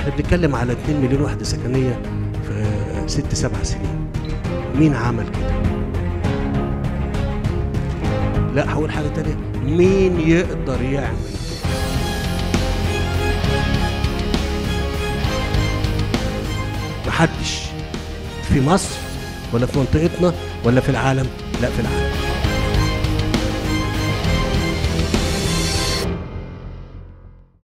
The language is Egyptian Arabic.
احنا بنتكلم على 2 مليون وحده سكنيه في ست سبع سنين مين عمل كده لا هقول حاجه تانية مين يقدر يعمل كده محدش في مصر ولا في منطقتنا ولا في العالم لا في العالم